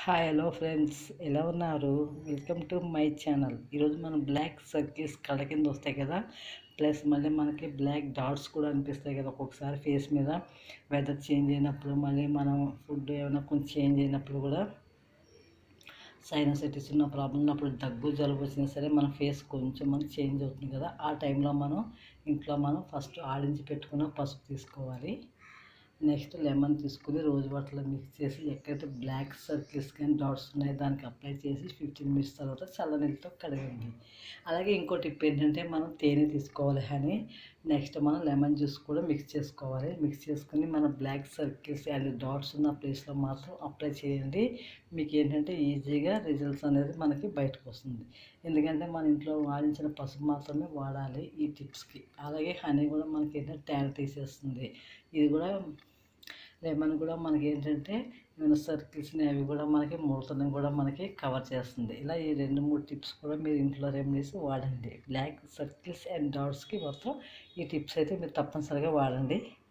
hi hello friends ఎలా ఉన్నారు welcome to my channel ఈరోజు మనం బ్లాక్ సర్కిల్స్ కళ్ళ కింద వస్తాయి కదా ప్లస్ మళ్ళీ మనకి బ్లాక్ డాట్స్ కూడా అనిపిస్తాయి కదా ఒక్కొక్కసారి ఫేస్ మీద వెదర్ చేంజ్ అయినప్పుడు మళ్ళీ మనం ఫుడ్ ఏమైనా కొంచెం చేంజ్ అయినప్పుడు కూడా సైనసైటిస్ ఉన్న ప్రాబ్లం ఉన్నప్పుడు దగ్గు జలుబు వచ్చినా సరే మన ఫేస్ కొంచెం మనకి చేంజ్ అవుతుంది కదా ఆ టైంలో మనం ఇంట్లో మనం ఫస్ట్ ఆడించి పెట్టుకున్న పసుపు తీసుకోవాలి నెక్స్ట్ లెమన్ తీసుకుని రోజు వాటర్లో మిక్స్ చేసి ఎక్కడైతే బ్లాక్ సర్కిల్స్ కానీ డాట్స్ ఉన్నాయో దానికి అప్లై చేసి ఫిఫ్టీన్ మినిట్స్ తర్వాత చల్లనీళ్ళతో కడగండి అలాగే ఇంకో టిప్ ఏంటంటే మనం తేనె తీసుకోవాలి అని నెక్స్ట్ మనం లెమన్ జ్యూస్ కూడా మిక్స్ చేసుకోవాలి మిక్స్ చేసుకుని మన బ్లాక్ సర్కిల్స్ అండ్ డాట్స్ ఉన్న ప్లేస్లో మాత్రం అప్లై చేయండి మీకు ఏంటంటే ఈజీగా రిజల్ట్స్ అనేది మనకి బయటకు వస్తుంది ఎందుకంటే మన ఇంట్లో వాడించిన పసుపు మాత్రమే వాడాలి ఈ టిప్స్కి అలాగే హనీ కూడా మనకి ఏంటంటే ట్యాన్ తీసేస్తుంది ఇది కూడా లెమన్ కూడా మనకి ఏంటంటే ఏమైనా సర్కిల్స్ని అవి కూడా మనకి ముడతలను కూడా మనకి కవర్ చేస్తుంది ఇలా ఈ రెండు మూడు టిప్స్ కూడా మీరు ఇంట్లో రెమెడీస్ వాడండి బ్లాక్ సర్కిల్స్ అండ్ డాట్స్కి మొత్తం ఈ టిప్స్ అయితే మీరు తప్పనిసరిగా వాడండి